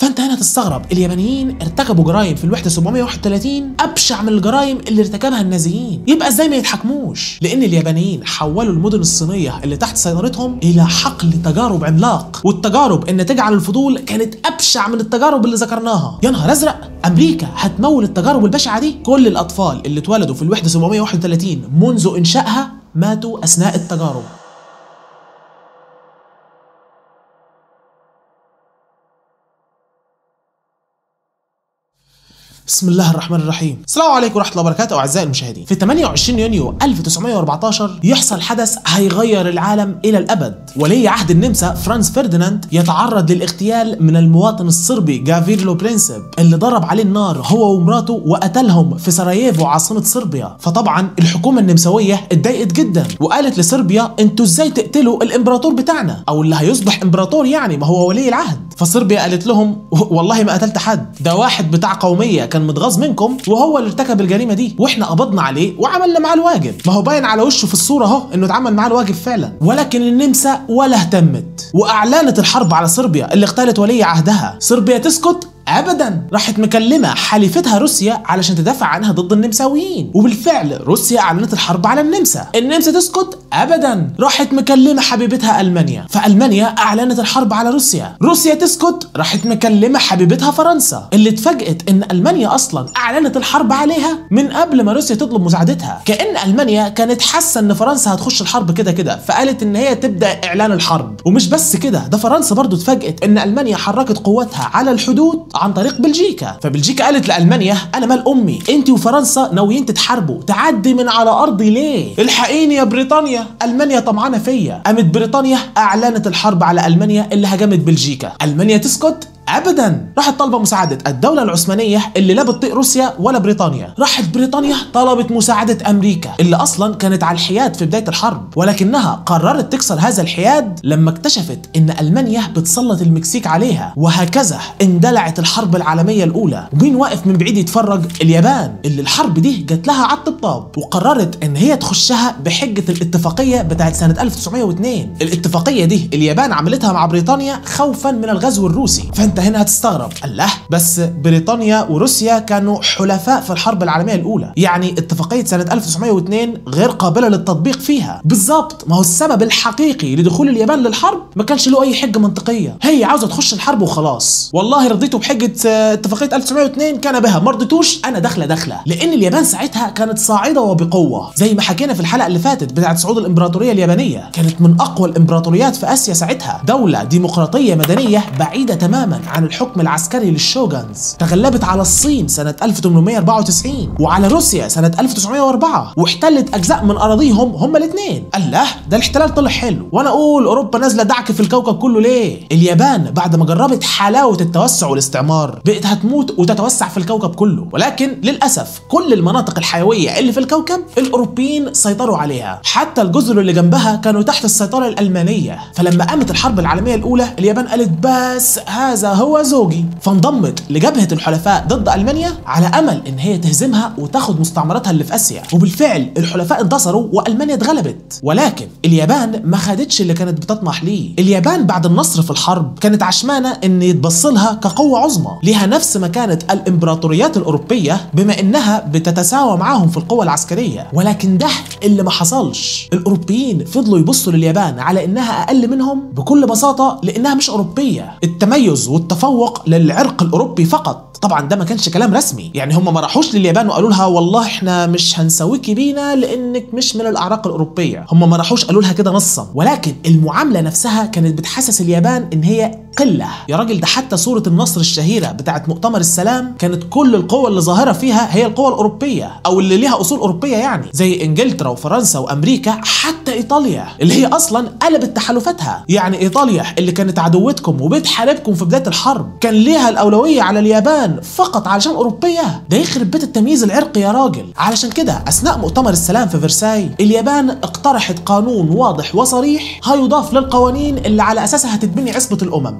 فانت هنا تستغرب اليابانيين ارتكبوا جرائم في الوحده 731 ابشع من الجرائم اللي ارتكبها النازيين يبقى ازاي ما يتحكموش لان اليابانيين حولوا المدن الصينيه اللي تحت سيطرتهم الى حقل تجارب عملاق والتجارب الناتجه عن الفضول كانت ابشع من التجارب اللي ذكرناها يا نهار ازرق امريكا هتمول التجارب البشعه دي كل الاطفال اللي اتولدوا في الوحده 731 منذ انشائها ماتوا اثناء التجارب بسم الله الرحمن الرحيم السلام عليكم ورحمه الله وبركاته اعزائي المشاهدين في 28 يونيو 1914 يحصل حدث هيغير العالم الى الابد ولي عهد النمسا فرانز فرديناند يتعرض للاغتيال من المواطن الصربي جافيرلو برينسيب اللي ضرب عليه النار هو ومراته وقتلهم في سراييفو عاصمه صربيا فطبعا الحكومه النمساويه اتضايقت جدا وقالت لصربيا انتوا ازاي تقتلوا الامبراطور بتاعنا او اللي هيصبح امبراطور يعني ما هو ولي العهد فصربيا قالت لهم والله ما قتلت حد ده واحد بتاع قوميه كان متغاظ منكم وهو اللي ارتكب الجريمه دي واحنا قبضنا عليه وعملنا معاه الواجب ما هو باين على وشه في الصوره اهو انه اتعمل معاه الواجب فعلا ولكن النمسا ولا اهتمت واعلنت الحرب على صربيا اللي اغتالت ولي عهدها صربيا تسكت ابدا راحت مكلمه حليفتها روسيا علشان تدافع عنها ضد النمساويين وبالفعل روسيا اعلنت الحرب على النمسا النمسا تسكت ابدا راحت مكلمه حبيبتها المانيا فالمانيا اعلنت الحرب على روسيا روسيا تسكت راحت مكلمه حبيبتها فرنسا اللي اتفاجئت ان المانيا اصلا اعلنت الحرب عليها من قبل ما روسيا تطلب مساعدتها كان المانيا كانت حاسه ان فرنسا هتخش الحرب كده كده فقالت ان هي تبدا اعلان الحرب ومش بس كده ده فرنسا برضو اتفاجئت ان المانيا حركت قوتها على الحدود عن طريق بلجيكا فبلجيكا قالت لالمانيا انا مال امي انت وفرنسا ناويين تتحاربوا تعدي من على ارضي ليه الحقيني يا بريطانيا المانيا طمعانه فيا قامت بريطانيا اعلنت الحرب على المانيا اللي هاجمت بلجيكا المانيا تسكت ابدا راحت طالبه مساعده الدوله العثمانيه اللي لا بتطيق روسيا ولا بريطانيا راحت بريطانيا طلبت مساعده امريكا اللي اصلا كانت على الحياد في بدايه الحرب ولكنها قررت تكسر هذا الحياد لما اكتشفت ان المانيا بتسلط المكسيك عليها وهكذا اندلعت الحرب العالميه الاولى ومين واقف من بعيد يتفرج اليابان اللي الحرب دي جات لها على الطبطاب وقررت ان هي تخشها بحجه الاتفاقيه بتاعت سنه 1902 الاتفاقيه دي اليابان عملتها مع بريطانيا خوفا من الغزو الروسي فانت هنا هتستغرب الله بس بريطانيا وروسيا كانوا حلفاء في الحرب العالميه الاولى يعني اتفاقيه سنه 1902 غير قابله للتطبيق فيها بالظبط ما هو السبب الحقيقي لدخول اليابان للحرب ما كانش له اي حجه منطقيه هي عاوزه تخش الحرب وخلاص والله رضيتوا بحجه اتفاقيه 1902 كان بها ما رضيتوش انا داخله داخله لان اليابان ساعتها كانت صاعده وبقوه زي ما حكينا في الحلقه اللي فاتت بتاعه صعود الامبراطوريه اليابانيه كانت من اقوى الامبراطوريات في اسيا ساعتها دوله ديمقراطيه مدنيه بعيده تماما عن الحكم العسكري للشوغانز تغلبت على الصين سنة 1894 وعلى روسيا سنة 1904 واحتلت أجزاء من أراضيهم هما الاثنين الله ده الاحتلال طلع حلو وأنا أقول أوروبا نازلة دعك في الكوكب كله ليه اليابان بعد ما جربت حلاوة التوسع والاستعمار بقت هتموت وتتوسع في الكوكب كله ولكن للأسف كل المناطق الحيوية اللي في الكوكب الأوروبيين سيطروا عليها حتى الجزر اللي جنبها كانوا تحت السيطرة الألمانية فلما قامت الحرب العالمية الأولى اليابان قالت بس هذا هو زوجي فانضمت لجبهة الحلفاء ضد ألمانيا على أمل إن هي تهزمها وتاخد مستعمراتها اللي في آسيا وبالفعل الحلفاء انتصروا وألمانيا اتغلبت ولكن اليابان ما خدتش اللي كانت بتطمح ليه اليابان بعد النصر في الحرب كانت عشمانة إن يتبص لها كقوة عظمى ليها نفس مكانة الإمبراطوريات الأوروبية بما إنها بتتساوى معاهم في القوة العسكرية ولكن ده اللي ما حصلش الأوروبيين فضلوا يبصوا لليابان على إنها أقل منهم بكل بساطة لإنها مش أوروبية التميز والتفوق للعرق الاوروبي فقط طبعا ده ما كانش كلام رسمي يعني هم ما راحوش لليابان وقالوا لها والله احنا مش هنسويكي بينا لانك مش من الاعراق الاوروبيه هم ما راحوش قالوا لها كده نصا ولكن المعامله نفسها كانت بتحسس اليابان ان هي قله يا راجل ده حتى صوره النصر الشهيره بتاعت مؤتمر السلام كانت كل القوى اللي ظاهره فيها هي القوى الاوروبيه او اللي ليها اصول اوروبيه يعني زي انجلترا وفرنسا وامريكا حتى ايطاليا اللي هي اصلا قلبت تحالفاتها يعني ايطاليا اللي كانت عدوتكم وبتحاربكم في بدايه الحرب كان ليها الاولويه على اليابان فقط علشان اوروبيه ده يخرب بيت التمييز العرقي يا راجل علشان كده اثناء مؤتمر السلام في فرساي اليابان اقترحت قانون واضح وصريح هيضاف للقوانين اللي على اساسها هتتبني عصبه الامم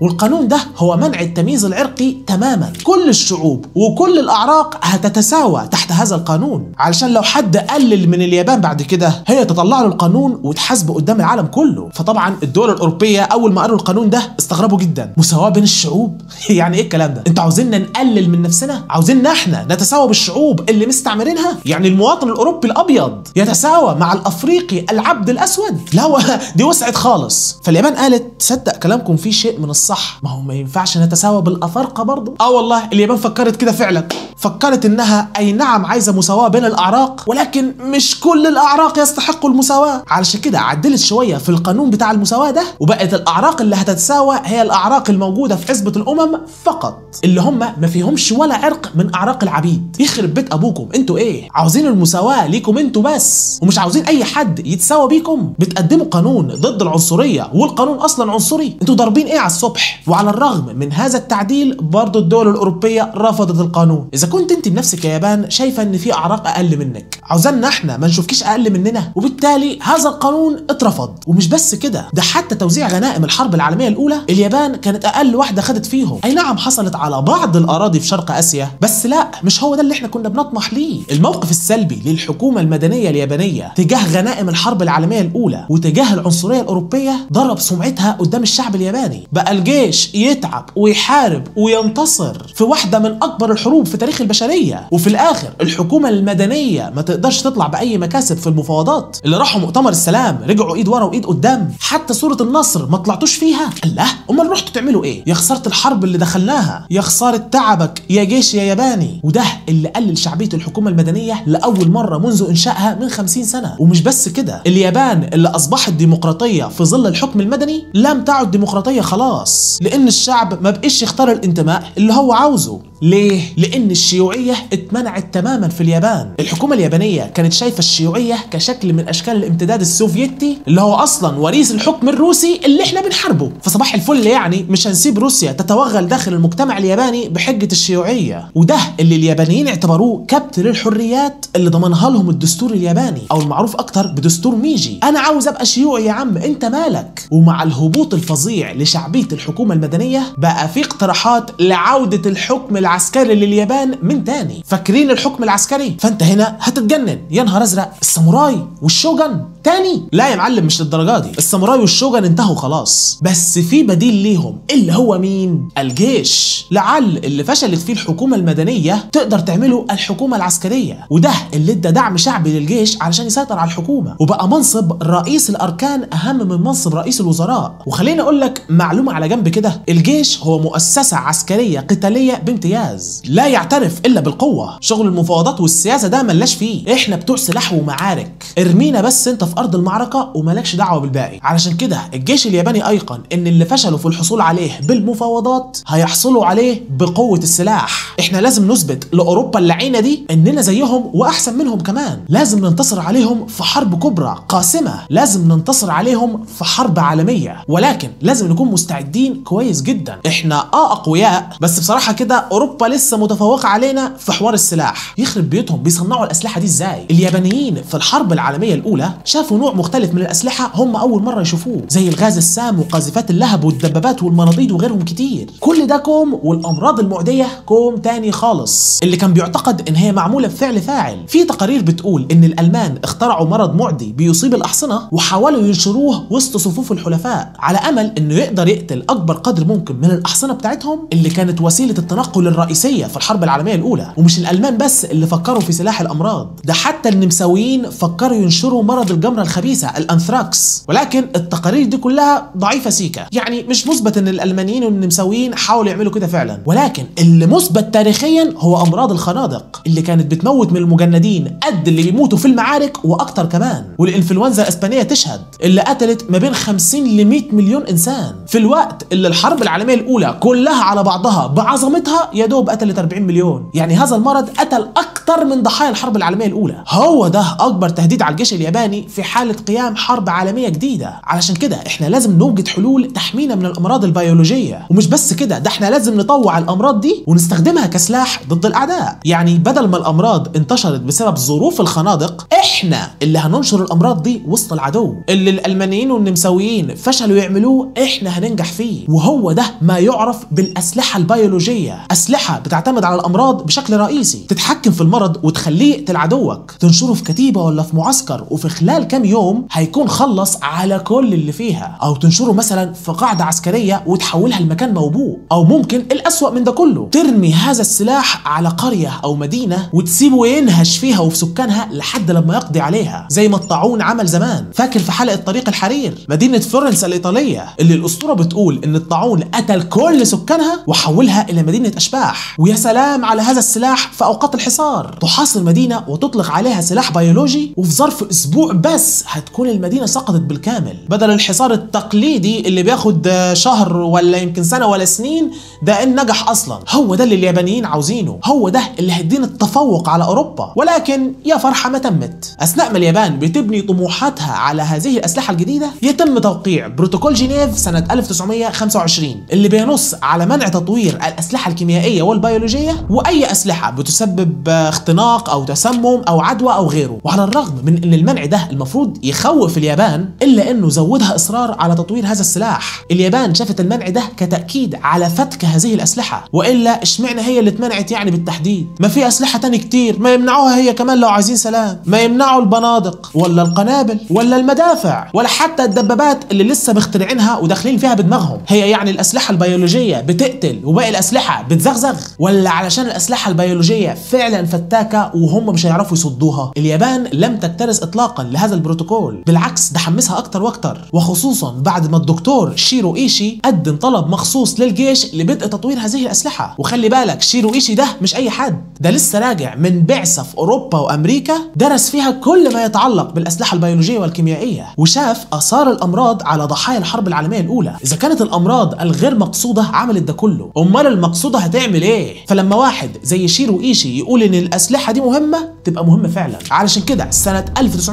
والقانون ده هو منع التمييز العرقي تماما كل الشعوب وكل الاعراق هتتساوى تحت هذا القانون علشان لو حد قلل من اليابان بعد كده هي تطلع له القانون وتحاسبه قدام العالم كله فطبعا الدول الاوروبيه اول ما قالوا القانون ده استغربوا جدا مساواه بين الشعوب يعني ايه الكلام ده انتوا عاوزيننا نقلل من نفسنا عاوزيننا احنا نتساوى بالشعوب اللي مستعمرينها يعني المواطن الاوروبي الابيض يتساوى مع الافريقي العبد الاسود لا هو دي وسعت خالص فاليابان قالت تصدق كلامكم فيه شيء من الصح ما هو ما ينفعش نتساوى بالافارقه برضه اه والله اليابان فكرت كده فعلا فكرت انها اي نعم عايزه مساواه بين الاعراق ولكن مش كل الاعراق يستحقوا المساواه علشان كده عدلت شويه في القانون بتاع المساواه ده وبقت الاعراق اللي هتتساوى هي الاعراق الموجوده في عزبه الامم فقط اللي هم ما فيهمش ولا عرق من اعراق العبيد يخرب بيت ابوكم انتوا ايه عاوزين المساواه ليكم انتوا بس ومش عاوزين اي حد يتساوى بيكم بتقدموا قانون ضد العنصريه والقانون اصلا عنصري انتوا ضاربين ايه على الصبح وعلى الرغم من هذا التعديل برضه الدول الاوروبيه رفضت القانون اذا كنت انت بنفسك يا يابان شايفه ان في اعراق اقل منك عاوزانا احنا ما نشوفكيش اقل مننا وبالتالي هذا القانون اترفض ومش بس كده ده حتى توزيع غنائم الحرب العالميه الاولى اليابان كانت اقل واحده خدت فيهم اي نعم حصلت على بعض الاراضي في شرق اسيا بس لا مش هو ده اللي احنا كنا بنطمح ليه الموقف السلبي للحكومه المدنيه اليابانيه تجاه غنائم الحرب العالميه الاولى وتجاه العنصريه الاوروبيه ضرب سمعتها قدام الشعب الياباني بقى الجيش يتعب ويحارب وينتصر في واحده من اكبر الحروب في تاريخ البشريه وفي الاخر الحكومه المدنيه ما تقدرش تطلع باي مكاسب في المفاوضات اللي راحوا مؤتمر السلام رجعوا ايد ورا وايد قدام حتى سوره النصر ما طلعتوش فيها الله امال رحتوا تعملوا ايه يا خساره الحرب اللي دخلناها يا خساره تعبك يا جيش يا ياباني وده اللي قلل شعبيه الحكومه المدنيه لاول مره منذ انشائها من 50 سنه ومش بس كده اليابان اللي اصبحت ديمقراطيه في ظل الحكم المدني لم تعد ديمقراطيه خلاص لان الشعب ما بقيش يختار الانتماء اللي هو عاوزه ليه؟ لأن الشيوعية اتمنعت تماما في اليابان، الحكومة اليابانية كانت شايفة الشيوعية كشكل من أشكال الامتداد السوفيتي اللي هو أصلا وريث الحكم الروسي اللي احنا بنحاربه، فصباح الفل يعني مش هنسيب روسيا تتوغل داخل المجتمع الياباني بحجة الشيوعية، وده اللي اليابانيين اعتبروه كبت للحريات اللي ضمنها لهم الدستور الياباني، أو المعروف أكتر بدستور ميجي، أنا عاوز أبقى شيوعي يا عم أنت مالك؟ ومع الهبوط الفظيع لشعبية الحكومة المدنية بقى في اقتراحات لعودة الحكم العسكري لليابان من تاني فاكرين الحكم العسكري فانت هنا هتتجنن يا نهار ازرق الساموراي والشوجن تاني لا يا معلم مش للدرجه دي الساموراي والشوجن انتهوا خلاص بس في بديل ليهم اللي هو مين الجيش لعل اللي فشلت فيه الحكومه المدنيه تقدر تعمله الحكومه العسكريه وده اللي ادى دعم شعبي للجيش علشان يسيطر على الحكومه وبقى منصب رئيس الاركان اهم من منصب رئيس الوزراء وخليني اقول لك معلومه على جنب كده الجيش هو مؤسسه عسكريه قتاليه بامتياز لا يعترف الا بالقوه شغل المفاوضات والسياسه ده ملاش فيه احنا بتوع سلاح ومعارك ارمينا بس انت في ارض المعركه ومالكش دعوه بالباقي علشان كده الجيش الياباني ايقن ان اللي فشلوا في الحصول عليه بالمفاوضات هيحصلوا عليه بقوه السلاح احنا لازم نثبت لاوروبا اللعينه دي اننا زيهم واحسن منهم كمان لازم ننتصر عليهم في حرب كبرى قاسمه لازم ننتصر عليهم في حرب عالميه ولكن لازم نكون مستعدين كويس جدا احنا اه اقوياء بس بصراحه كده اوروبا لسه متفوقه علينا في حوار السلاح يخرب بيوتهم بيصنعوا الاسلحه دي ازاي اليابانيين في الحرب العالميه الاولى شافوا نوع مختلف من الاسلحه هم اول مره يشوفوه زي الغاز السام وقاذفات اللهب والدبابات والمناضيد وغيرهم كتير كل ده كوم والامراض المعديه كوم تاني خالص اللي كان بيعتقد ان هي معموله بفعل فاعل في تقارير بتقول ان الالمان اخترعوا مرض معدي بيصيب الاحصنه وحاولوا ينشروه وسط صفوف الحلفاء على امل انه يقدر يقتل اكبر قدر ممكن من الاحصنه بتاعتهم اللي كانت وسيله التنقل الرئيسيه في الحرب العالميه الاولى ومش الالمان بس اللي فكروا في سلاح الامراض ده حتى النمساويين فكروا ينشروا مرض الجمره الخبيثه الانثراكس ولكن التقارير دي كلها ضعيفه سيكا يعني مش مثبت ان الالمانيين والنمساويين حاولوا يعملوا كده فعلا ولكن اللي مثبت تاريخيا هو امراض الخنادق اللي كانت بتموت من المجندين قد اللي بيموتوا في المعارك واكتر كمان والانفلونزا الاسبانيه تشهد اللي قتلت ما بين 50 ل 100 مليون انسان في الوقت اللي الحرب العالميه الاولى كلها على بعضها بعظمتها يا دوب قتلت 40 مليون يعني هذا المرض قتل اكتر من ضحايا الحرب العالميه الاولى هو ده اكبر تهديد على الجيش الياباني في في حاله قيام حرب عالميه جديده علشان كده احنا لازم نوجد حلول تحمينا من الامراض البيولوجيه ومش بس كده ده احنا لازم نطوع الامراض دي ونستخدمها كسلاح ضد الاعداء يعني بدل ما الامراض انتشرت بسبب ظروف الخنادق احنا اللي هننشر الامراض دي وسط العدو اللي الالمانيين والنمساويين فشلوا يعملوه احنا هننجح فيه وهو ده ما يعرف بالاسلحه البيولوجيه اسلحه بتعتمد على الامراض بشكل رئيسي تتحكم في المرض وتخليه يقتل عدوك تنشره في كتيبه ولا في معسكر وفي خلال كام يوم هيكون خلص على كل اللي فيها او تنشره مثلا في قاعده عسكريه وتحولها لمكان موبوء او ممكن الاسوا من ده كله ترمي هذا السلاح على قريه او مدينه وتسيبه ينهش فيها وفي سكانها لحد لما يقضي عليها زي ما الطاعون عمل زمان فاكر في حلقه طريق الحرير مدينه فلورنس الايطاليه اللي الاسطوره بتقول ان الطاعون قتل كل سكانها وحولها الى مدينه اشباح ويا سلام على هذا السلاح في اوقات الحصار تحاصر مدينه وتطلق عليها سلاح بيولوجي وفي ظرف اسبوع بس هتكون المدينه سقطت بالكامل بدل الحصار التقليدي اللي بياخد شهر ولا يمكن سنه ولا سنين ده ان نجح اصلا هو ده اللي اليابانيين عاوزينه هو ده اللي هيدينا التفوق على اوروبا ولكن يا فرحه ما تمت اثناء ما اليابان بتبني طموحاتها على هذه الاسلحه الجديده يتم توقيع بروتوكول جنيف سنه 1925 اللي بينص على منع تطوير الاسلحه الكيميائيه والبيولوجيه واي اسلحه بتسبب اختناق او تسمم او عدوى او غيره وعلى الرغم من ان المنع ده المفروض يخوف اليابان الا انه زودها اصرار على تطوير هذا السلاح اليابان شافت المنع ده كتاكيد على فتك هذه الاسلحه والا اشمعنى هي اللي اتمنعت يعني بالتحديد ما في اسلحه تاني كتير ما يمنعوها هي كمان لو عايزين سلام ما يمنعوا البنادق ولا القنابل ولا المدافع ولا حتى الدبابات اللي لسه مخترعينها وداخلين فيها بدماغهم هي يعني الاسلحه البيولوجيه بتقتل وباقي الاسلحه بتزغزغ ولا علشان الاسلحه البيولوجيه فعلا فتاكه وهم مش هيعرفوا يصدوها اليابان لم تكترث اطلاقا لهذا البروتوكول بالعكس ده حمسها اكتر واكتر وخصوصا بعد ما الدكتور شيرو ايشي قدم طلب مخصوص للجيش لبدء تطوير هذه الاسلحه وخلي بالك شيرو ايشي ده مش اي حد ده لسه راجع من بعثه في اوروبا وامريكا درس فيها كل ما يتعلق بالاسلحه البيولوجيه والكيميائيه وشاف اثار الامراض على ضحايا الحرب العالميه الاولى اذا كانت الامراض الغير مقصوده عملت ده كله امال المقصوده هتعمل ايه فلما واحد زي شيرو ايشي يقول ان الاسلحه دي مهمه تبقى مهمه فعلا علشان كده سنه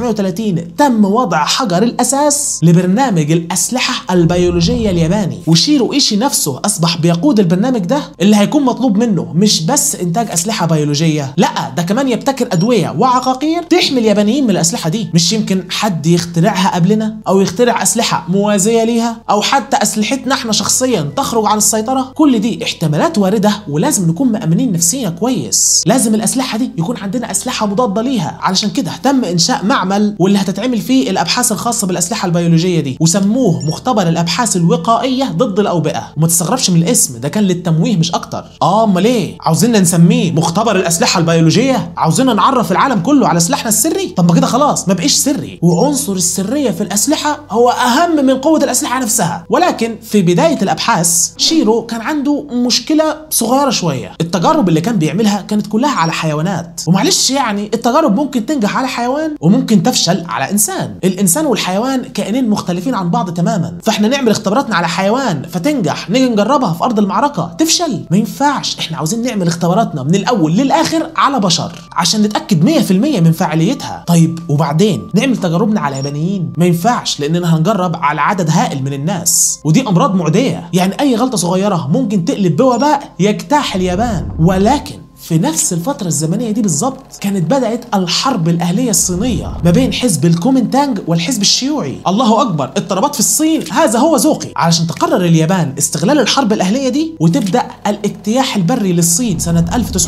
1930 تم وضع حجر الاساس لبرنامج الاسلحه البيولوجيه الياباني وشيرو ايشي نفسه اصبح بيقود البرنامج ده اللي هيكون مطلوب منه مش بس انتاج اسلحه بيولوجيه لا ده كمان يبتكر ادويه وعقاقير تحمي اليابانيين من الاسلحه دي مش يمكن حد يخترعها قبلنا او يخترع اسلحه موازيه ليها او حتى اسلحتنا احنا شخصيا تخرج عن السيطره كل دي احتمالات وارده ولازم نكون مامنين نفسينا كويس لازم الاسلحه دي يكون عندنا اسلحه مضاده ليها علشان كده تم انشاء معمل واللي هتتعمل فيه الابحاث الخاصه بالاسلحه البيولوجيه دي وسموه مختبر الابحاث الوقائيه ضد الاوبئه وما تستغربش من الاسم ده كان للتمويه مش اكتر اه امال ايه عاوزيننا نسميه مختبر الاسلحه البيولوجيه عاوزيننا نعرف العالم كله على سلاحنا السري طب ما كده خلاص ما بقيش سري وعنصر السريه في الاسلحه هو اهم من قوه الاسلحه نفسها ولكن في بدايه الابحاث شيرو كان عنده مشكله صغيره شويه التجارب اللي كان بيعملها كانت كلها على حيوانات ومعلش يعني التجارب ممكن تنجح على حيوان وممكن تفشل على انسان الانسان والحيوان كائنين مختلفين عن بعض تماما فاحنا نعمل اختباراتنا على حيوان فتنجح نيجي نجربها في ارض المعركه تفشل ما ينفعش احنا عاوزين نعمل اختباراتنا من الاول للاخر على بشر عشان نتاكد 100% من فاعليتها طيب وبعدين نعمل تجاربنا على يابانيين ما ينفعش لاننا هنجرب على عدد هائل من الناس ودي امراض معديه يعني اي غلطه صغيره ممكن تقلب بوباء يجتاح اليابان ولكن في نفس الفترة الزمنية دي بالظبط كانت بدأت الحرب الأهلية الصينية ما بين حزب الكومينتانج والحزب الشيوعي الله أكبر اضطرابات في الصين هذا هو ذوقي علشان تقرر اليابان استغلال الحرب الأهلية دي وتبدأ الاجتياح البري للصين سنة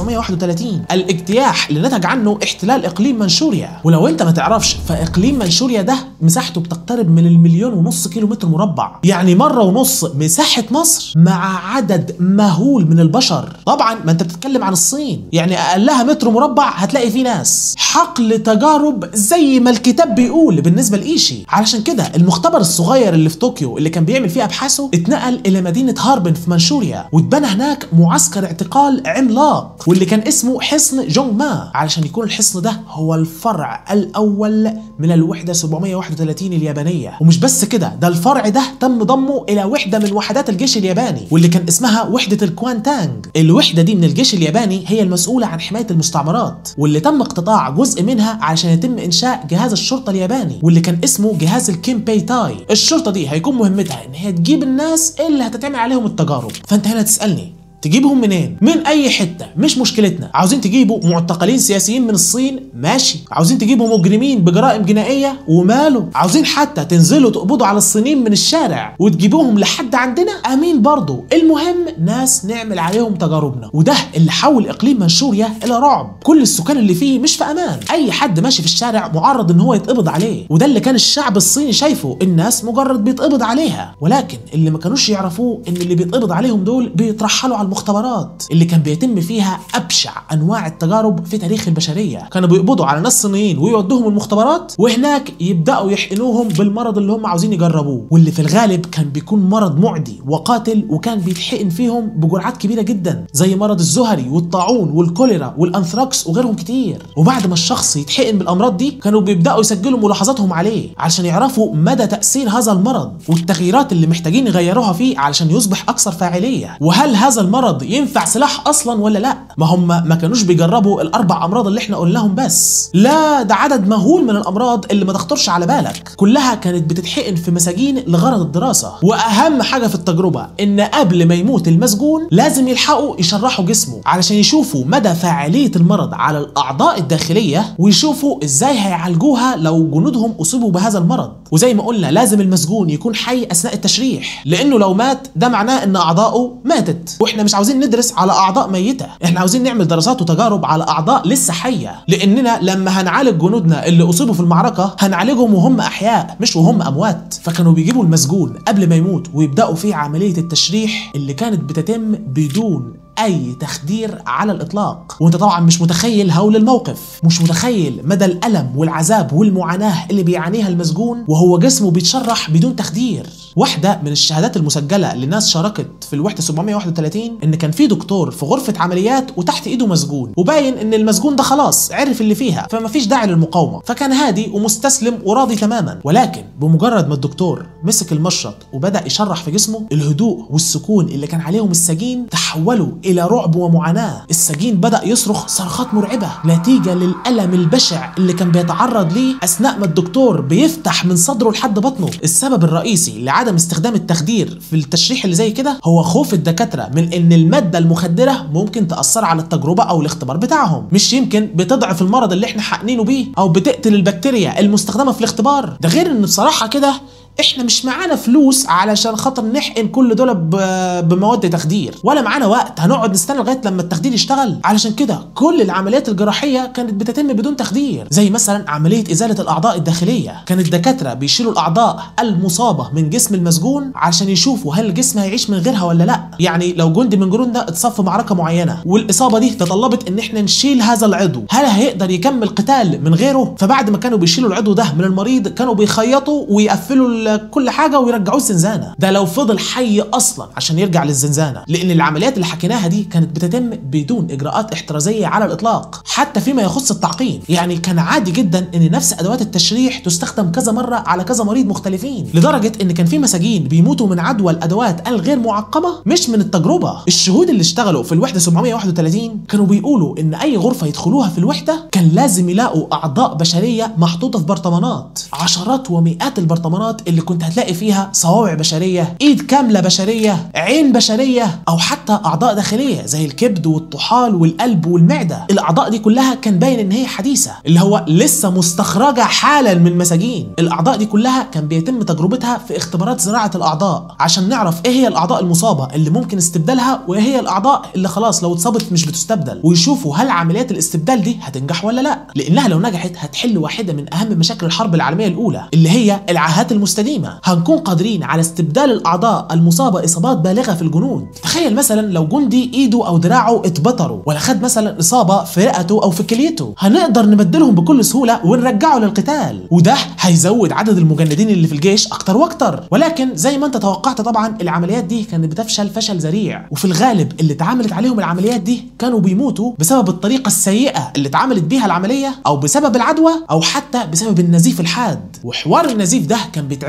1931 الاجتياح اللي نتج عنه احتلال إقليم منشوريا ولو أنت ما تعرفش فإقليم منشوريا ده مساحته بتقترب من المليون ونص كيلو متر مربع يعني مرة ونص مساحة مصر مع عدد مهول من البشر طبعا ما أنت بتتكلم عن الصين يعني اقلها متر مربع هتلاقي فيه ناس حقل تجارب زي ما الكتاب بيقول بالنسبه لايشي علشان كده المختبر الصغير اللي في طوكيو اللي كان بيعمل فيه ابحاثه اتنقل الى مدينه هاربن في منشوريا واتبنى هناك معسكر اعتقال عملاق واللي كان اسمه حصن جونج ما علشان يكون الحصن ده هو الفرع الاول من الوحده 731 اليابانيه ومش بس كده ده الفرع ده تم ضمه الى وحده من وحدات الجيش الياباني واللي كان اسمها وحده الكوانتانج الوحده دي من الجيش الياباني هي هي المسؤولة عن حماية المستعمرات واللي تم اقتطاع جزء منها علشان يتم إنشاء جهاز الشرطة الياباني واللي كان اسمه جهاز الكيمباي تاي الشرطة دي هيكون مهمتها إن هي تجيب الناس اللي هتتعمل عليهم التجارب فأنت هنا تسألني تجيبهم منين؟ من اي حته مش مشكلتنا، عاوزين تجيبوا معتقلين سياسيين من الصين ماشي، عاوزين تجيبوا مجرمين بجرائم جنائيه وماله، عاوزين حتى تنزلوا تقبضوا على الصينيين من الشارع وتجيبوهم لحد عندنا امين برضه، المهم ناس نعمل عليهم تجاربنا، وده اللي حول اقليم منشوريا الى رعب، كل السكان اللي فيه مش في امان، اي حد ماشي في الشارع معرض ان هو يتقبض عليه، وده اللي كان الشعب الصيني شايفه، الناس مجرد بيتقبض عليها، ولكن اللي ما كانوش يعرفوه ان اللي بيتقبض عليهم دول بيترحلوا على المختبرات اللي كان بيتم فيها ابشع انواع التجارب في تاريخ البشريه كانوا بيقبضوا على ناس صينيين ويودوهم المختبرات وهناك يبداوا يحقنوهم بالمرض اللي هم عاوزين يجربوه واللي في الغالب كان بيكون مرض معدي وقاتل وكان بيتحقن فيهم بجرعات كبيره جدا زي مرض الزهري والطاعون والكوليرا والانثراكس وغيرهم كتير وبعد ما الشخص يتحقن بالامراض دي كانوا بيبداوا يسجلوا ملاحظاتهم عليه علشان يعرفوا مدى تاثير هذا المرض والتغييرات اللي محتاجين يغيروها فيه علشان يصبح اكثر فاعليه وهل هذا المرض ينفع سلاح اصلا ولا لا ما هم ما كانوش بيجربوا الاربع امراض اللي احنا قلناهم بس لا ده عدد مهول من الامراض اللي ما تخطرش على بالك كلها كانت بتتحقن في مساجين لغرض الدراسه واهم حاجه في التجربه ان قبل ما يموت المسجون لازم يلحقوا يشرحوا جسمه علشان يشوفوا مدى فاعليه المرض على الاعضاء الداخليه ويشوفوا ازاي هيعالجوها لو جنودهم اصيبوا بهذا المرض وزي ما قلنا لازم المسجون يكون حي اثناء التشريح لانه لو مات ده معناه ان اعضائه ماتت واحنا مش عاوزين ندرس على اعضاء ميته احنا عاوزين نعمل دراسات وتجارب على اعضاء لسه حيه لاننا لما هنعالج جنودنا اللي اصيبوا في المعركه هنعالجهم وهم احياء مش وهم اموات فكانوا بيجيبوا المسجون قبل ما يموت ويبداوا فيه عمليه التشريح اللي كانت بتتم بدون اي تخدير على الاطلاق وانت طبعا مش متخيل هول الموقف مش متخيل مدى الالم والعذاب والمعاناه اللي بيعانيها المسجون وهو جسمه بيتشرح بدون تخدير واحده من الشهادات المسجله لناس شاركت في الوحده 731 ان كان في دكتور في غرفه عمليات وتحت ايده مسجون وباين ان المسجون ده خلاص عرف اللي فيها فما فيش داعي للمقاومه فكان هادي ومستسلم وراضي تماما ولكن بمجرد ما الدكتور مسك المشرط وبدا يشرح في جسمه الهدوء والسكون اللي كان عليهم السجين تحولوا الى رعب ومعاناه السجين بدا يصرخ صرخات مرعبه نتيجه للالم البشع اللي كان بيتعرض ليه اثناء ما الدكتور بيفتح من صدره لحد بطنه السبب الرئيسي لعدم استخدام التخدير في التشريح اللي زي كده هو خوف الدكاتره من ان الماده المخدره ممكن تاثر على التجربه او الاختبار بتاعهم مش يمكن بتضعف المرض اللي احنا حقنينه بيه او بتقتل البكتيريا المستخدمه في الاختبار ده غير ان بصراحه كده احنا مش معانا فلوس علشان خاطر نحقن كل دول ب- بمواد تخدير ولا معانا وقت هنقعد نستنى لغايه لما التخدير يشتغل علشان كده كل العمليات الجراحيه كانت بتتم بدون تخدير زي مثلا عمليه ازاله الاعضاء الداخليه كان الدكاتره بيشيلوا الاعضاء المصابه من جسم المسجون علشان يشوفوا هل الجسم هيعيش من غيرها ولا لا يعني لو جندي من جنودنا اتصاب في معركه معينه والاصابه دي تطلبت ان احنا نشيل هذا العضو هل هيقدر يكمل قتال من غيره فبعد ما كانوا بيشيلوا العضو ده من المريض كانوا بيخيطوا ويقفلوا ال- كل حاجه ويرجعوه الزنزانه ده لو فضل حي اصلا عشان يرجع للزنزانه لان العمليات اللي حكيناها دي كانت بتتم بدون اجراءات احترازيه على الاطلاق حتى فيما يخص التعقيم يعني كان عادي جدا ان نفس ادوات التشريح تستخدم كذا مره على كذا مريض مختلفين لدرجه ان كان في مساجين بيموتوا من عدوى الادوات الغير معقمه مش من التجربه الشهود اللي اشتغلوا في الوحده 731 كانوا بيقولوا ان اي غرفه يدخلوها في الوحده كان لازم يلاقوا اعضاء بشريه محطوطه في برطمانات عشرات ومئات البرطمانات اللي كنت هتلاقي فيها صوابع بشريه ايد كامله بشريه عين بشريه او حتى اعضاء داخليه زي الكبد والطحال والقلب والمعده الاعضاء دي كلها كان باين ان هي حديثه اللي هو لسه مستخرجه حالا من مساجين الاعضاء دي كلها كان بيتم تجربتها في اختبارات زراعه الاعضاء عشان نعرف ايه هي الاعضاء المصابه اللي ممكن استبدالها وايه هي الاعضاء اللي خلاص لو اتصابت مش بتستبدل ويشوفوا هل عمليات الاستبدال دي هتنجح ولا لا لانها لو نجحت هتحل واحده من اهم مشاكل الحرب العالميه الاولى اللي هي العاهات المستديمه هنكون قادرين على استبدال الاعضاء المصابه اصابات بالغه في الجنود تخيل مثلا لو جندي ايده او دراعه اتبتروا ولا خد مثلا اصابه في رئته او في كليته هنقدر نبدلهم بكل سهوله ونرجعه للقتال وده هيزود عدد المجندين اللي في الجيش اكتر واكتر ولكن زي ما انت توقعت طبعا العمليات دي كانت بتفشل فشل ذريع وفي الغالب اللي اتعملت عليهم العمليات دي كانوا بيموتوا بسبب الطريقه السيئه اللي اتعملت بيها العمليه او بسبب العدوى او حتى بسبب النزيف الحاد وحوار النزيف ده كان بيتعمل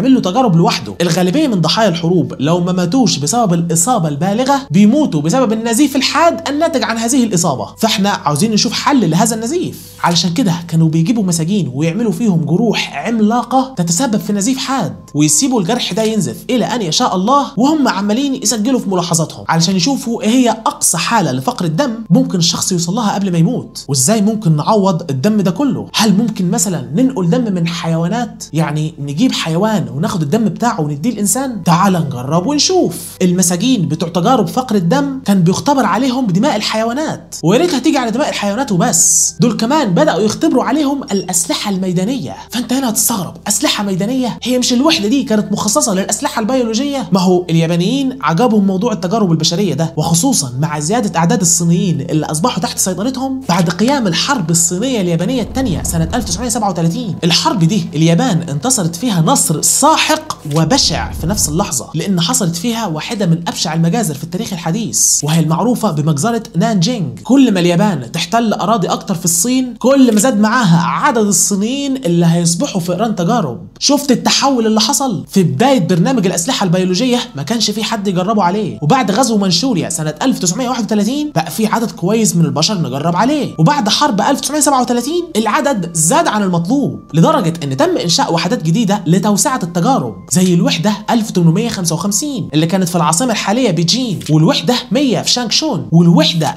ويعمل له تجارب لوحده الغالبيه من ضحايا الحروب لو ما ماتوش بسبب الاصابه البالغه بيموتوا بسبب النزيف الحاد الناتج عن هذه الاصابه فاحنا عاوزين نشوف حل لهذا النزيف علشان كده كانوا بيجيبوا مساجين ويعملوا فيهم جروح عملاقه تتسبب في نزيف حاد ويسيبوا الجرح ده ينزف الى ان يشاء الله وهم عمالين يسجلوا في ملاحظاتهم علشان يشوفوا ايه هي اقصى حاله لفقر الدم ممكن الشخص يوصل لها قبل ما يموت وازاي ممكن نعوض الدم ده كله هل ممكن مثلا ننقل دم من حيوانات يعني نجيب حيوان وناخد الدم بتاعه ونديه الانسان تعال نجرب ونشوف المساجين بتوع تجارب فقر الدم كان بيختبر عليهم بدماء الحيوانات ويا ريتها تيجي على دماء الحيوانات وبس دول كمان بداوا يختبروا عليهم الاسلحه الميدانيه فانت هنا هتستغرب اسلحه ميدانيه هي مش الوحده دي كانت مخصصه للاسلحه البيولوجيه ما هو اليابانيين عجبهم موضوع التجارب البشريه ده وخصوصا مع زياده اعداد الصينيين اللي اصبحوا تحت سيطرتهم بعد قيام الحرب الصينيه اليابانيه الثانيه سنه 1937 الحرب دي اليابان انتصرت فيها نصر ساحق وبشع في نفس اللحظه لان حصلت فيها واحده من ابشع المجازر في التاريخ الحديث وهي المعروفه بمجزره نانجينج كل ما اليابان تحتل اراضي اكتر في الصين كل ما زاد معاها عدد الصينيين اللي هيصبحوا فئران تجارب شفت التحول اللي حصل في بدايه برنامج الاسلحه البيولوجيه ما كانش في حد يجربه عليه وبعد غزو منشوريا سنه 1931 بقى في عدد كويس من البشر نجرب عليه وبعد حرب 1937 العدد زاد عن المطلوب لدرجه ان تم انشاء وحدات جديده لتوسعه التجارب زي الوحده 1855 اللي كانت في العاصمه الحاليه بيجين والوحده 100 في شانكشون والوحده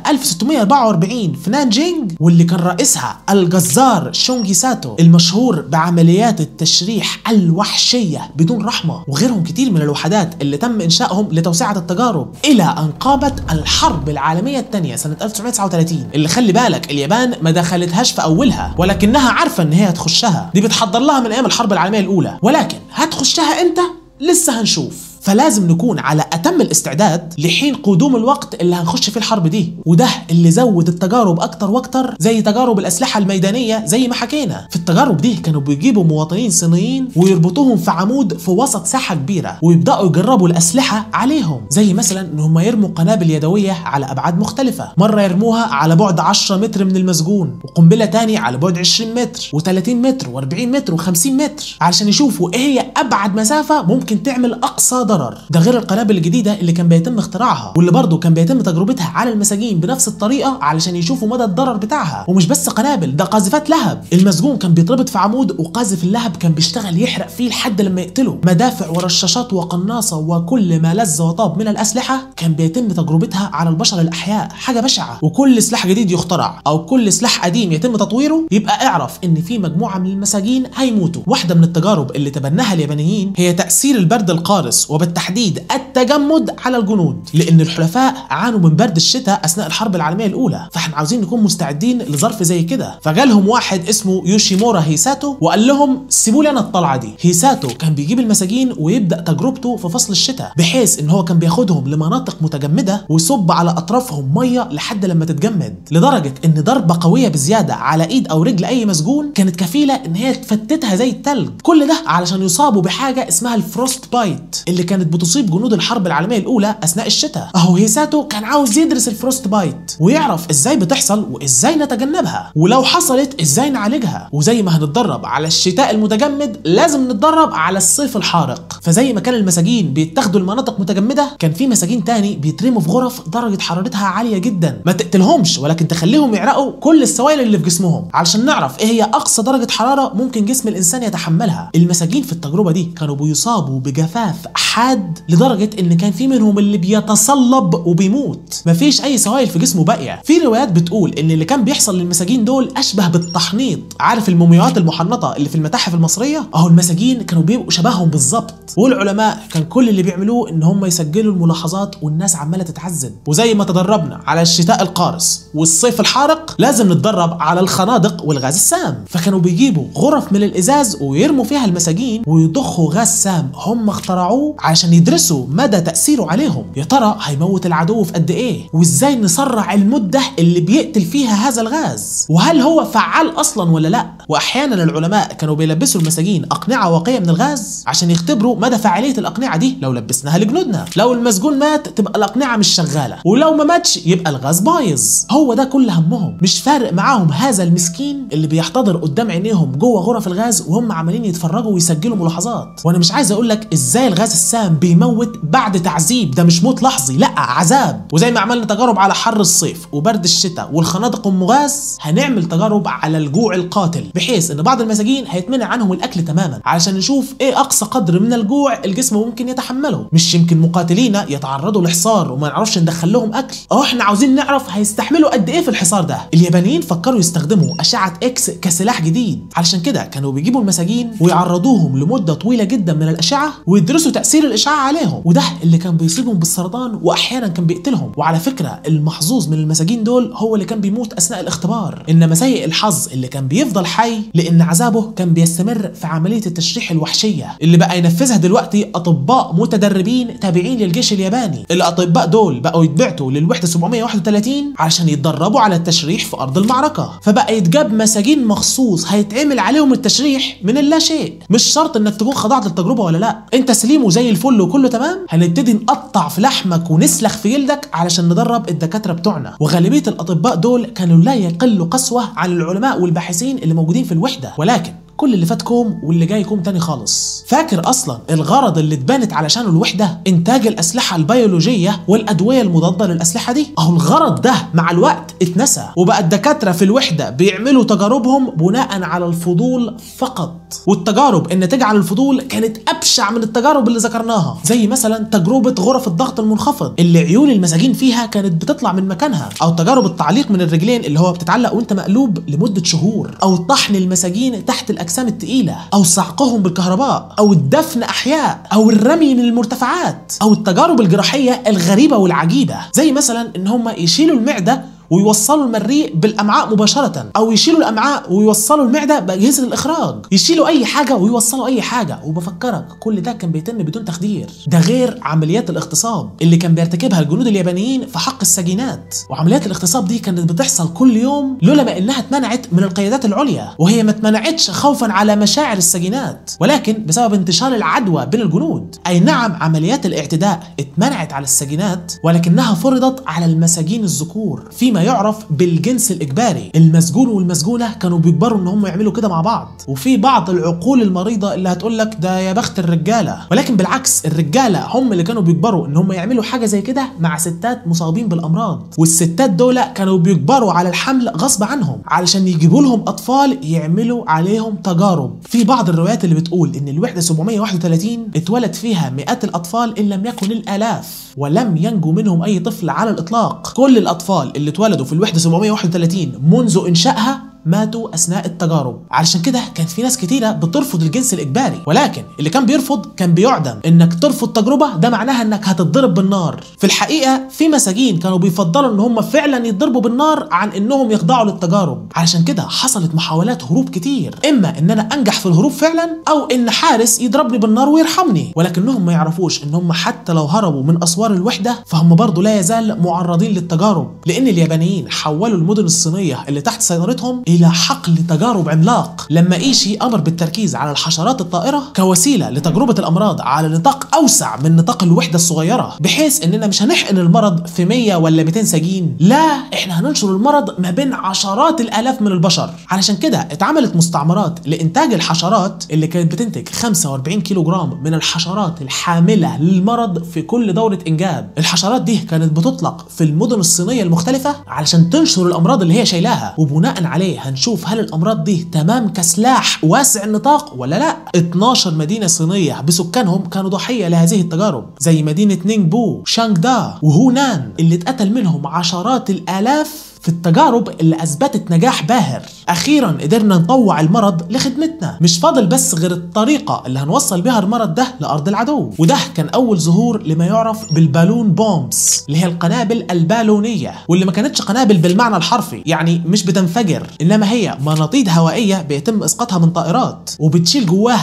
1644 في نانجينج واللي كان رئيسها الجزار شونجي ساتو المشهور بعمليات التشريح الوحشيه بدون رحمه وغيرهم كتير من الوحدات اللي تم انشائهم لتوسعه التجارب الى ان قامت الحرب العالميه الثانيه سنه 1939 اللي خلي بالك اليابان ما دخلتهاش في اولها ولكنها عارفه ان هي هتخشها دي بتحضر لها من ايام الحرب العالميه الاولى ولكن هتخشها امتى لسه هنشوف فلازم نكون على اتم الاستعداد لحين قدوم الوقت اللي هنخش فيه الحرب دي وده اللي زود التجارب اكتر واكتر زي تجارب الاسلحه الميدانيه زي ما حكينا في التجارب دي كانوا بيجيبوا مواطنين صينيين ويربطوهم في عمود في وسط ساحه كبيره ويبداوا يجربوا الاسلحه عليهم زي مثلا ان هم يرموا قنابل يدويه على ابعاد مختلفه مره يرموها على بعد 10 متر من المسجون وقنبله تاني على بعد 20 متر و30 متر و40 متر و50 متر علشان يشوفوا ايه هي ابعد مسافه ممكن تعمل اقصى ضرر ده غير القنابل الجديده اللي كان بيتم اختراعها واللي برضه كان بيتم تجربتها على المساجين بنفس الطريقه علشان يشوفوا مدى الضرر بتاعها ومش بس قنابل ده قاذفات لهب المسجون كان بيتربط في عمود وقاذف اللهب كان بيشتغل يحرق فيه لحد لما يقتله مدافع ورشاشات وقناصه وكل ما لذ وطاب من الاسلحه كان بيتم تجربتها على البشر الاحياء حاجه بشعه وكل سلاح جديد يخترع او كل سلاح قديم يتم تطويره يبقى اعرف ان في مجموعه من المساجين هيموتوا واحده من التجارب اللي تبناها اليابانيين هي تاثير البرد القارس وبالتحديد التجمد على الجنود لان الحلفاء عانوا من برد الشتاء اثناء الحرب العالميه الاولى فاحنا عاوزين نكون مستعدين لظرف زي كده فجالهم واحد اسمه يوشيمورا هيساتو وقال لهم سيبوا لي انا الطلعه دي هيساتو كان بيجيب المساجين ويبدا تجربته في فصل الشتاء بحيث ان هو كان بياخدهم لمناطق متجمده ويصب على اطرافهم ميه لحد لما تتجمد لدرجه ان ضربه قويه بزياده على ايد او رجل اي مسجون كانت كفيله ان هي تفتتها زي التلج كل ده علشان يصابوا بحاجه اسمها الفروست بايت اللي كانت بتصيب جنود الحرب العالميه الاولى اثناء الشتاء اهو هيساتو كان عاوز يدرس الفروست بايت ويعرف ازاي بتحصل وازاي نتجنبها ولو حصلت ازاي نعالجها وزي ما هنتدرب على الشتاء المتجمد لازم نتدرب على الصيف الحارق فزي ما كان المساجين بيتاخدوا لمناطق متجمده كان في مساجين تاني بيترموا في غرف درجه حرارتها عاليه جدا ما تقتلهمش ولكن تخليهم يعرقوا كل السوائل اللي في جسمهم علشان نعرف ايه هي اقصى درجه حراره ممكن جسم الانسان يتحملها المساجين في التجربه دي كانوا بيصابوا بجفاف حاد لدرجه ان كان في منهم اللي بيتصلب وبيموت مفيش اي سوائل في جسمه باقيه في روايات بتقول ان اللي كان بيحصل للمساجين دول اشبه بالتحنيط عارف المومياوات المحنطه اللي في المتاحف المصريه اهو المساجين كانوا بيبقوا شبههم بالظبط والعلماء كان كل اللي بيعملوه ان هم يسجلوا الملاحظات والناس عماله تتعذب وزي ما تدربنا على الشتاء القارس والصيف الحارق لازم نتدرب على الخنادق والغاز السام فكانوا بيجيبوا غرف من الازاز ويرموا فيها المساجين ويضخوا غاز سام هم اخترعوه علشان يدرسوا مدى تاثيره عليهم يا ترى هيموت العدو في قد ايه وازاي نسرع المده اللي بيقتل فيها هذا الغاز وهل هو فعال اصلا ولا لا واحيانا العلماء كانوا بيلبسوا المساجين اقنعه واقيه من الغاز عشان يختبروا مدى فعاليه الاقنعه دي لو لبسناها لجنودنا لو المسجون مات تبقى الاقنعه مش شغاله ولو ما ماتش يبقى الغاز بايظ هو ده كل همهم مش فارق معاهم هذا المسكين اللي بيحتضر قدام عينيهم جوه غرف الغاز وهم عمالين يتفرجوا ويسجلوا ملاحظات وانا مش عايز اقول لك ازاي الغاز السام بيموت بعد تعذيب ده مش موت لحظي لا عذاب وزي ما عملنا تجارب على حر الصيف وبرد الشتاء والخنادق ام غاز هنعمل تجارب على الجوع القاتل بحيث ان بعض المساجين هيتمنع عنهم الاكل تماما علشان نشوف ايه اقصى قدر من الجوع الجسم ممكن يتحمله مش يمكن مقاتلينا يتعرضوا لحصار وما نعرفش ندخل لهم اكل اه احنا عاوزين نعرف هيستحملوا قد ايه في الحصار ده اليابانيين فكروا يستخدموا اشعه اكس كسلاح جديد علشان كده كانوا بيجيبوا المساجين ويعرضوهم لمده طويله جدا من الاشعه ويدرسوا تاثير الاشعاع عليهم وده اللي كان بيصيبهم بالسرطان واحيانا كان بيقتلهم وعلى فكره المحظوظ من المساجين دول هو اللي كان بيموت اثناء الاختبار انما سيء الحظ اللي كان بيفضل حي لان عذابه كان بيستمر في عمليه التشريح الوحشيه اللي بقى ينفذها دلوقتي اطباء متدربين تابعين للجيش الياباني الاطباء دول بقوا يتبعتوا للوحده 731 علشان يتدربوا على التشريح في ارض المعركه فبقى يتجاب مساجين مخصوص هيتعمل عليهم التشريح من اللا شيء مش شرط انك تكون خضعت للتجربه ولا لا انت سليم وزي الفل وكله تمام هنبتدي نقطع في لحمك ونسلخ في جلدك علشان ندرب الدكاتره بتوعنا وغالبيه الاطباء دول كانوا لا يقلوا قسوه عن العلماء والباحثين اللي موجودين في الوحده ولكن كل اللي فات كوم واللي جاي كوم تاني خالص فاكر اصلا الغرض اللي اتبنت علشانه الوحده انتاج الاسلحه البيولوجيه والادويه المضاده للاسلحه دي اهو الغرض ده مع الوقت اتنسى وبقى الدكاتره في الوحده بيعملوا تجاربهم بناء على الفضول فقط والتجارب الناتجه عن الفضول كانت ابشع من التجارب اللي ذكرناها زي مثلا تجربه غرف الضغط المنخفض اللي عيون المساجين فيها كانت بتطلع من مكانها او تجارب التعليق من الرجلين اللي هو بتتعلق وانت مقلوب لمده شهور او طحن المساجين تحت الاجسام التقيله او صعقهم بالكهرباء او الدفن احياء او الرمي من المرتفعات او التجارب الجراحيه الغريبه والعجيبه زي مثلا ان هم يشيلوا المعده ويوصلوا المريء بالامعاء مباشره او يشيلوا الامعاء ويوصلوا المعده باجهزه الاخراج يشيلوا اي حاجه ويوصلوا اي حاجه وبفكرك كل ده كان بيتم بدون تخدير ده غير عمليات الاغتصاب اللي كان بيرتكبها الجنود اليابانيين في حق السجينات وعمليات الاغتصاب دي كانت بتحصل كل يوم لولا ما انها اتمنعت من القيادات العليا وهي ما اتمنعتش خوفا على مشاعر السجينات ولكن بسبب انتشار العدوى بين الجنود اي نعم عمليات الاعتداء اتمنعت على السجينات ولكنها فرضت على المساجين الذكور فيما يعرف بالجنس الاجباري المسجون والمسجونه كانوا بيجبروا ان هم يعملوا كده مع بعض وفي بعض العقول المريضه اللي هتقول لك ده يا بخت الرجاله ولكن بالعكس الرجاله هم اللي كانوا بيجبروا ان هم يعملوا حاجه زي كده مع ستات مصابين بالامراض والستات دول كانوا بيجبروا على الحمل غصب عنهم علشان يجيبوا لهم اطفال يعملوا عليهم تجارب في بعض الروايات اللي بتقول ان الوحده 731 اتولد فيها مئات الاطفال ان لم يكن الالاف ولم ينجو منهم اي طفل على الاطلاق كل الاطفال اللي اتولدوا في الوحده 731 منذ انشائها ماتوا اثناء التجارب علشان كده كان في ناس كتيره بترفض الجنس الاجباري ولكن اللي كان بيرفض كان بيعدم انك ترفض تجربه ده معناها انك هتتضرب بالنار في الحقيقه في مساجين كانوا بيفضلوا ان هم فعلا يتضربوا بالنار عن انهم يخضعوا للتجارب علشان كده حصلت محاولات هروب كتير اما ان انا انجح في الهروب فعلا او ان حارس يضربني بالنار ويرحمني ولكنهم ما يعرفوش ان هم حتى لو هربوا من اسوار الوحده فهم برضه لا يزال معرضين للتجارب لان اليابانيين حولوا المدن الصينيه اللي تحت سيطرتهم الى حقل تجارب عملاق لما ايشي امر بالتركيز على الحشرات الطائره كوسيله لتجربه الامراض على نطاق اوسع من نطاق الوحده الصغيره بحيث اننا مش هنحقن المرض في 100 ولا 200 سجين لا احنا هننشر المرض ما بين عشرات الالاف من البشر علشان كده اتعملت مستعمرات لانتاج الحشرات اللي كانت بتنتج 45 كيلو جرام من الحشرات الحامله للمرض في كل دوره انجاب الحشرات دي كانت بتطلق في المدن الصينيه المختلفه علشان تنشر الامراض اللي هي شايلاها وبناء عليه هنشوف هل الامراض دي تمام كسلاح واسع النطاق ولا لا 12 مدينه صينيه بسكانهم كانوا ضحيه لهذه التجارب زي مدينه نينجبو شانغدا وهونان اللي اتقتل منهم عشرات الالاف في التجارب اللي اثبتت نجاح باهر اخيرا قدرنا نطوع المرض لخدمتنا مش فاضل بس غير الطريقه اللي هنوصل بيها المرض ده لارض العدو وده كان اول ظهور لما يعرف بالبالون بومبس اللي هي القنابل البالونيه واللي ما كانتش قنابل بالمعنى الحرفي يعني مش بتنفجر انما هي مناطيد هوائيه بيتم اسقاطها من طائرات وبتشيل جواها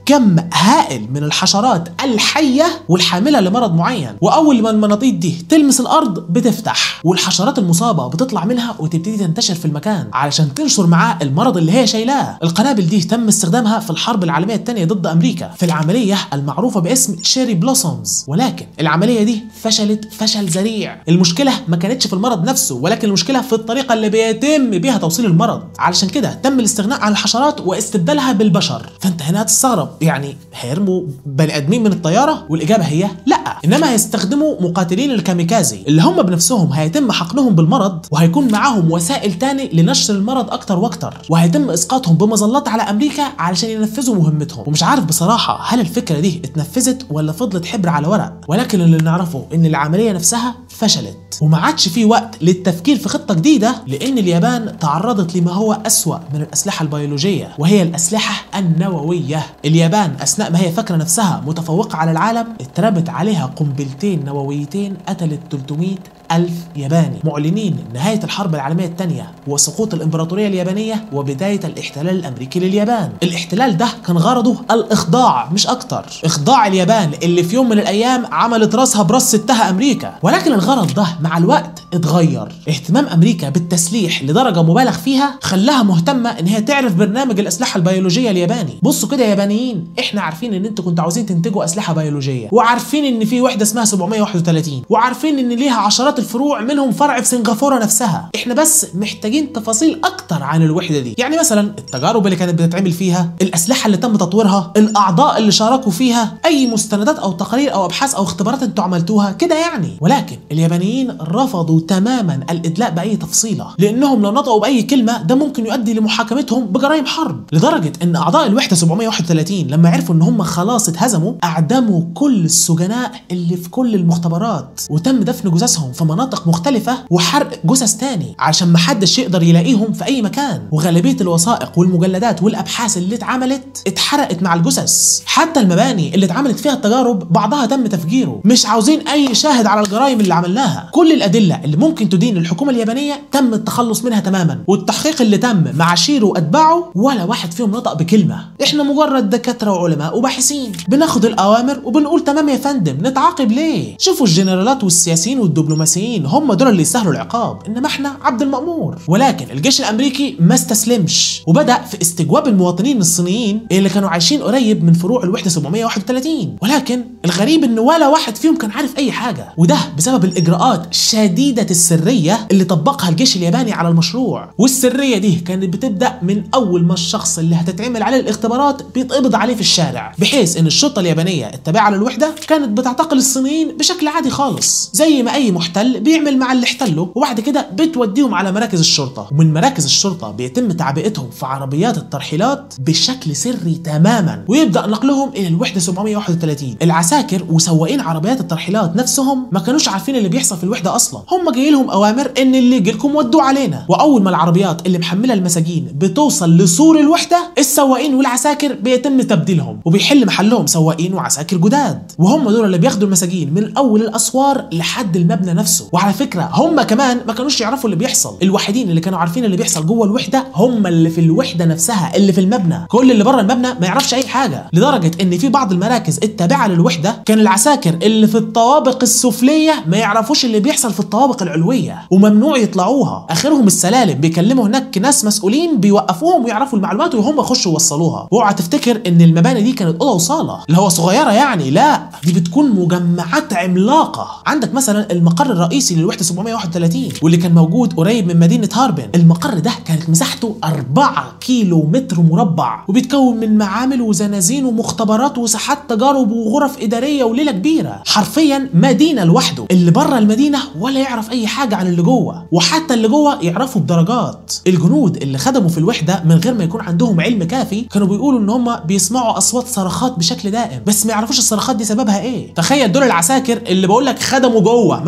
كم هائل من الحشرات الحيه والحامله لمرض معين واول ما المناطيد دي تلمس الارض بتفتح والحشرات المصابه بتطلع منها وتبتدي تنتشر في المكان علشان تنشر معاه المرض اللي هي شايلاه القنابل دي تم استخدامها في الحرب العالميه الثانيه ضد امريكا في العمليه المعروفه باسم شيري بلوسومز ولكن العمليه دي فشلت فشل ذريع المشكله ما كانتش في المرض نفسه ولكن المشكله في الطريقه اللي بيتم بيها توصيل المرض علشان كده تم الاستغناء عن الحشرات واستبدالها بالبشر فانت هنا هتستغرب يعني هيرموا بني ادمين من الطياره والاجابه هي لا انما هيستخدموا مقاتلين الكاميكازي اللي هم بنفسهم هيتم حقنهم بالمرض وهيكون معاهم وسائل تاني لنشر المرض اكتر واكتر وهيتم اسقاطهم بمظلات على امريكا علشان ينفذوا مهمتهم ومش عارف بصراحه هل الفكره دي اتنفذت ولا فضلت حبر على ورق ولكن اللي نعرفه ان العمليه نفسها فشلت وما عادش في وقت للتفكير في خطه جديده لان اليابان تعرضت لما هو اسوا من الاسلحه البيولوجيه وهي الاسلحه النوويه اليابان اثناء ما هي فاكره نفسها متفوقه على العالم اترمت عليها قنبلتين نوويتين قتلت 300 ألف ياباني معلنين نهاية الحرب العالمية الثانية وسقوط الإمبراطورية اليابانية وبداية الاحتلال الأمريكي لليابان الإحتلال ده كان غرضه الإخضاع مش أكتر إخضاع اليابان اللي في يوم من الأيام عملت راسها براس ستها أمريكا ولكن الغرض ده مع الوقت اتغير اهتمام أمريكا بالتسليح لدرجة مبالغ فيها خلاها مهتمة إن هي تعرف برنامج الأسلحة البيولوجية الياباني بصوا كده يا يابانيين إحنا عارفين إن أنتوا كنتوا عاوزين تنتجوا أسلحة بيولوجية وعارفين إن في وحدة اسمها 731 وعارفين إن ليها عشرات الفروع منهم فرع في سنغافوره نفسها احنا بس محتاجين تفاصيل اكتر عن الوحده دي يعني مثلا التجارب اللي كانت بتتعمل فيها الاسلحه اللي تم تطويرها الاعضاء اللي شاركوا فيها اي مستندات او تقارير او ابحاث او اختبارات انتوا عملتوها كده يعني ولكن اليابانيين رفضوا تماما الادلاء باي تفصيله لانهم لو نطقوا باي كلمه ده ممكن يؤدي لمحاكمتهم بجرائم حرب لدرجه ان اعضاء الوحده 731 لما عرفوا ان هم خلاص اتهزموا اعدموا كل السجناء اللي في كل المختبرات وتم دفن جثثهم في مناطق مختلفة وحرق جثث تاني عشان محدش يقدر يلاقيهم في أي مكان وغالبية الوثائق والمجلدات والأبحاث اللي اتعملت اتحرقت مع الجثث حتى المباني اللي اتعملت فيها التجارب بعضها تم تفجيره مش عاوزين أي شاهد على الجرائم اللي عملناها كل الأدلة اللي ممكن تدين الحكومة اليابانية تم التخلص منها تماما والتحقيق اللي تم مع شيرو وأتباعه ولا واحد فيهم نطق بكلمة احنا مجرد دكاترة وعلماء وباحثين بناخد الأوامر وبنقول تمام يا فندم نتعاقب ليه شوفوا الجنرالات والسياسيين والدبلوماسيين هم دول اللي يستاهلوا العقاب انما احنا عبد المأمور ولكن الجيش الامريكي ما استسلمش وبدا في استجواب المواطنين الصينيين اللي كانوا عايشين قريب من فروع الوحده 731 ولكن الغريب ان ولا واحد فيهم كان عارف اي حاجه وده بسبب الاجراءات شديده السريه اللي طبقها الجيش الياباني على المشروع والسريه دي كانت بتبدا من اول ما الشخص اللي هتتعمل عليه الاختبارات بيتقبض عليه في الشارع بحيث ان الشرطه اليابانيه التابعه للوحده كانت بتعتقل الصينيين بشكل عادي خالص زي ما اي محتل بيعمل مع اللي احتلوا وبعد كده بتوديهم على مراكز الشرطه ومن مراكز الشرطه بيتم تعبئتهم في عربيات الترحيلات بشكل سري تماما ويبدا نقلهم الى الوحده 731 العساكر وسواقين عربيات الترحيلات نفسهم ما كانوش عارفين اللي بيحصل في الوحده اصلا هم جاي لهم اوامر ان اللي يجي لكم ودوه علينا واول ما العربيات اللي محمله المساجين بتوصل لسور الوحده السواقين والعساكر بيتم تبديلهم وبيحل محلهم سواقين وعساكر جداد وهم دول اللي بياخدوا المساجين من اول الاسوار لحد المبنى نفسه وعلى فكره هم كمان ما كانوش يعرفوا اللي بيحصل الوحيدين اللي كانوا عارفين اللي بيحصل جوه الوحده هم اللي في الوحده نفسها اللي في المبنى كل اللي بره المبنى ما يعرفش اي حاجه لدرجه ان في بعض المراكز التابعه للوحده كان العساكر اللي في الطوابق السفليه ما يعرفوش اللي بيحصل في الطوابق العلويه وممنوع يطلعوها اخرهم السلالم بيكلموا هناك ناس مسؤولين بيوقفوهم ويعرفوا المعلومات وهم يخشوا يوصلوها واوعى تفتكر ان المباني دي كانت اوضه وصاله اللي هو صغيره يعني لا دي بتكون مجمعات عملاقه عندك مثلا المقر الرئيسي للوحده 731 واللي كان موجود قريب من مدينه هاربن المقر ده كانت مساحته 4 كيلو متر مربع وبيتكون من معامل وزنازين ومختبرات وساحات تجارب وغرف اداريه وليله كبيره حرفيا مدينه لوحده اللي بره المدينه ولا يعرف اي حاجه عن اللي جوه وحتى اللي جوه يعرفوا بدرجات الجنود اللي خدموا في الوحده من غير ما يكون عندهم علم كافي كانوا بيقولوا ان هم بيسمعوا اصوات صرخات بشكل دائم بس ما يعرفوش الصرخات دي سببها ايه تخيل دول العساكر اللي بقول لك خدموا جوه ما بالك اللي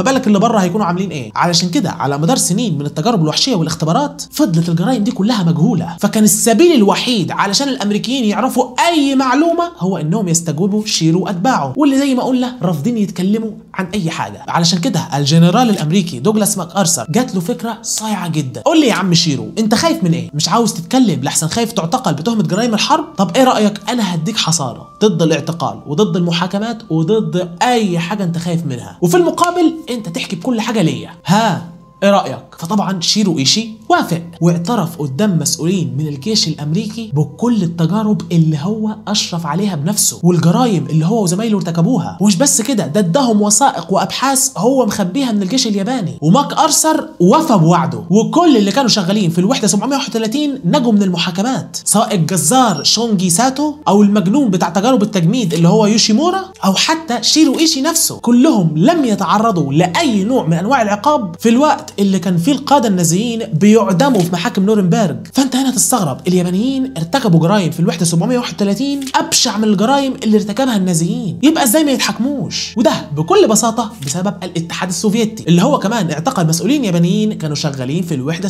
بره هيكونوا عاملين ايه علشان كده على مدار سنين من التجارب الوحشيه والاختبارات فضلت الجرائم دي كلها مجهوله فكان السبيل الوحيد علشان الامريكيين يعرفوا اي معلومه هو انهم يستجوبوا شيرو واتباعه واللي زي ما قلنا رافضين يتكلموا عن اي حاجه علشان كده الجنرال الامريكي دوجلاس ماك ارثر جات له فكره صايعه جدا قول لي يا عم شيرو انت خايف من ايه مش عاوز تتكلم لحسن خايف تعتقل بتهمه جرائم الحرب طب ايه رايك انا هديك حصانه ضد الاعتقال وضد المحاكمات وضد اي حاجه انت خايف منها وفي المقابل انت تحكي بكل حاجه ليا ها ايه رايك فطبعا شيرو ايشي وافق واعترف قدام مسؤولين من الجيش الامريكي بكل التجارب اللي هو اشرف عليها بنفسه والجرائم اللي هو وزمايله ارتكبوها ومش بس كده ده اداهم وثائق وابحاث هو مخبيها من الجيش الياباني وماك ارثر وفى بوعده وكل اللي كانوا شغالين في الوحده 731 نجوا من المحاكمات سواء الجزار شونجي ساتو او المجنون بتاع تجارب التجميد اللي هو يوشيمورا او حتى شيرو ايشي نفسه كلهم لم يتعرضوا لاي نوع من انواع العقاب في الوقت اللي كان فيه القاده النازيين بيعدموا في محاكم نورنبرج فانت هنا تستغرب اليابانيين ارتكبوا جرائم في الوحده 731 ابشع من الجرائم اللي ارتكبها النازيين يبقى ازاي ما يتحاكموش وده بكل بساطه بسبب الاتحاد السوفيتي اللي هو كمان اعتقل مسؤولين يابانيين كانوا شغالين في الوحده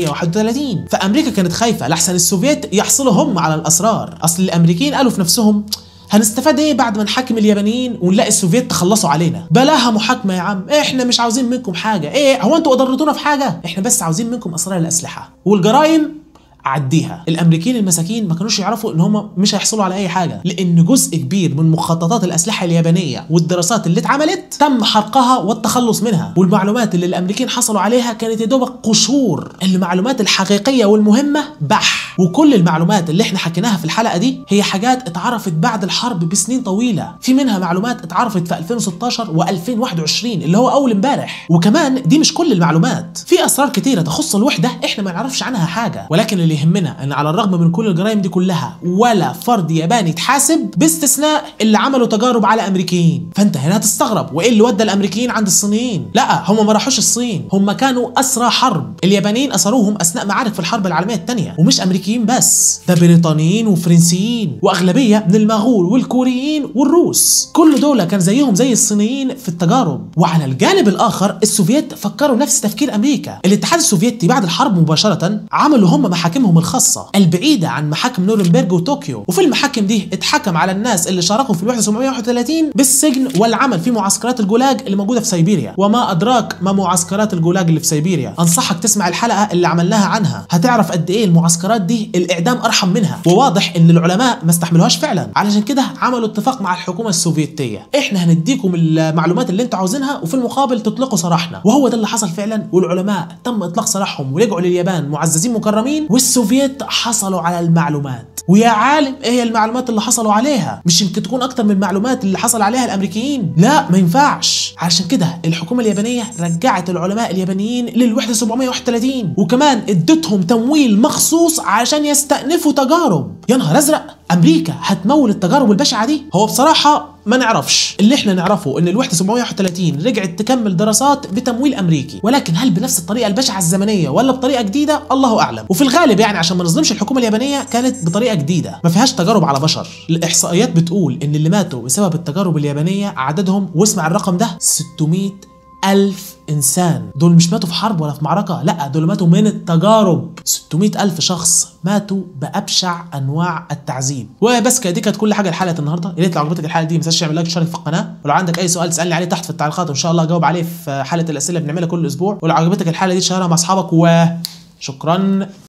731 فامريكا كانت خايفه لحسن السوفيت يحصلوا هم على الاسرار اصل الامريكيين قالوا في نفسهم هنستفاد ايه بعد ما نحاكم اليابانيين ونلاقي السوفيت تخلصوا علينا بلاها محاكمه يا عم احنا مش عاوزين منكم حاجه ايه هو انتوا اضرتونا في حاجه احنا بس عاوزين منكم اسرار الاسلحه والجرائم عديها الامريكيين المساكين ما كانوش يعرفوا ان هم مش هيحصلوا على اي حاجه لان جزء كبير من مخططات الاسلحه اليابانيه والدراسات اللي اتعملت تم حرقها والتخلص منها والمعلومات اللي الامريكيين حصلوا عليها كانت يا دوبك قشور المعلومات الحقيقيه والمهمه بح وكل المعلومات اللي احنا حكيناها في الحلقه دي هي حاجات اتعرفت بعد الحرب بسنين طويله في منها معلومات اتعرفت في 2016 و2021 اللي هو اول امبارح وكمان دي مش كل المعلومات في اسرار كتيره تخص الوحده احنا ما نعرفش عنها حاجه ولكن اللي يهمنا ان على الرغم من كل الجرائم دي كلها ولا فرد ياباني اتحاسب باستثناء اللي عملوا تجارب على امريكيين فانت هنا هتستغرب وايه اللي ودى الامريكيين عند الصينيين لا هم ما راحوش الصين هم كانوا اسرى حرب اليابانيين اسروهم اثناء معارك في الحرب العالميه الثانيه ومش امريكيين بس ده بريطانيين وفرنسيين واغلبيه من المغول والكوريين والروس كل دول كان زيهم زي الصينيين في التجارب وعلى الجانب الاخر السوفيت فكروا نفس تفكير امريكا الاتحاد السوفيتي بعد الحرب مباشره عملوا هم محاكمهم الخاصه البعيده عن محاكم نورنبرج وطوكيو وفي المحاكم دي اتحكم على الناس اللي شاركوا في الوحده 731 بالسجن والعمل في معسكرات الجولاج اللي موجوده في سيبيريا وما ادراك ما معسكرات الجولاج اللي في سيبيريا انصحك تسمع الحلقه اللي عملناها عنها هتعرف قد ايه المعسكرات دي الاعدام ارحم منها وواضح ان العلماء ما استحملوهاش فعلا علشان كده عملوا اتفاق مع الحكومه السوفيتيه احنا هنديكم المعلومات اللي انتوا عاوزينها وفي المقابل تطلقوا سراحنا وهو ده اللي حصل فعلا والعلماء تم اطلاق سراحهم ورجعوا لليابان معززين مكرمين والسوفيت حصلوا على المعلومات ويا عالم ايه هي المعلومات اللي حصلوا عليها مش يمكن تكون اكتر من المعلومات اللي حصل عليها الامريكيين لا ما ينفعش علشان كده الحكومه اليابانيه رجعت العلماء اليابانيين للوحده 731 وكمان ادتهم تمويل مخصوص عشان يستأنفوا تجارب يا نهار ازرق امريكا هتمول التجارب البشعه دي هو بصراحه ما نعرفش اللي احنا نعرفه ان الوحده 731 رجعت تكمل دراسات بتمويل امريكي ولكن هل بنفس الطريقه البشعه الزمنيه ولا بطريقه جديده الله اعلم وفي الغالب يعني عشان ما نظلمش الحكومه اليابانيه كانت بطريقه جديده ما فيهاش تجارب على بشر الاحصائيات بتقول ان اللي ماتوا بسبب التجارب اليابانيه عددهم واسمع الرقم ده 600 ألف إنسان دول مش ماتوا في حرب ولا في معركة لا دول ماتوا من التجارب 600 ألف شخص ماتوا بأبشع أنواع التعذيب وبس كده دي كانت كل حاجة لحلقة النهاردة يا ريت لو عجبتك الحلقة دي ما تنساش تعمل لايك وتشترك في القناة ولو عندك أي سؤال تسألني عليه تحت في التعليقات وإن شاء الله أجاوب عليه في حلقة الأسئلة اللي بنعملها كل أسبوع ولو عجبتك الحلقة دي شارها مع أصحابك وشكرا